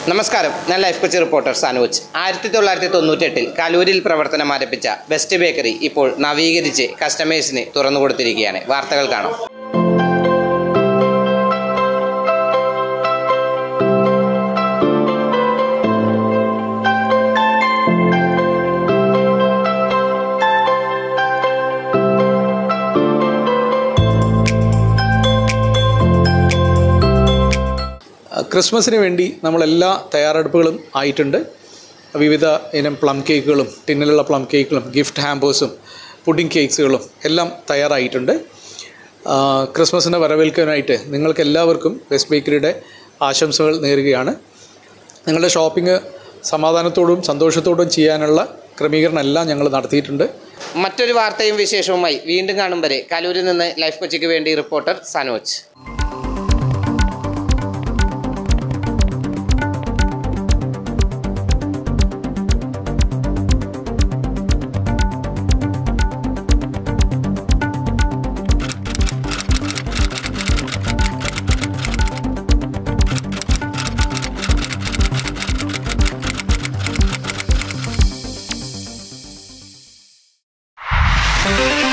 നമസ്കാരം ഞാൻ life Kochi reporter സാനുവച്ച് ആയിരത്തി തൊള്ളായിരത്തി തൊണ്ണൂറ്റെട്ടിൽ കലൂരിൽ പ്രവർത്തനം ആരംഭിച്ച ബെസ്റ്റ് ബേക്കറി ഇപ്പോൾ നവീകരിച്ച് കസ്റ്റമേഴ്സിന് തുറന്നു കൊടുത്തിരിക്കുകയാണ് വാർത്തകൾ കാണാം ക്രിസ്മസിന് വേണ്ടി നമ്മളെല്ലാ തയ്യാറെടുപ്പുകളും ആയിട്ടുണ്ട് വിവിധ ഇനം പ്ലം കേക്കുകളും ടിന്നിലുള്ള പ്ലം കേക്കുകളും ഗിഫ്റ്റ് ഹാമ്പേഴ്സും പുഡിംഗ് കേക്ക്സുകളും എല്ലാം തയ്യാറായിട്ടുണ്ട് ആ, ക്രിസ്മസിനെ വരവേൽക്കാനായിട്ട് നിങ്ങൾക്ക് എല്ലാവർക്കും വെസ്റ്റ് ബേക്കറിയുടെ ആശംസകൾ നേരുകയാണ് നിങ്ങളുടെ ഷോപ്പിംഗ് സമാധാനത്തോടും സന്തോഷത്തോടും ചെയ്യാനുള്ള ക്രമീകരണം എല്ലാം ഞങ്ങൾ നടത്തിയിട്ടുണ്ട് മറ്റൊരു വാർത്തയും വിശേഷവുമായി വീണ്ടും കാണും വരെ കലൂരിൽ നിന്ന് ലൈഫ് കൊച്ചിക്ക് വേണ്ടി റിപ്പോർട്ടർ സനോജ് Thank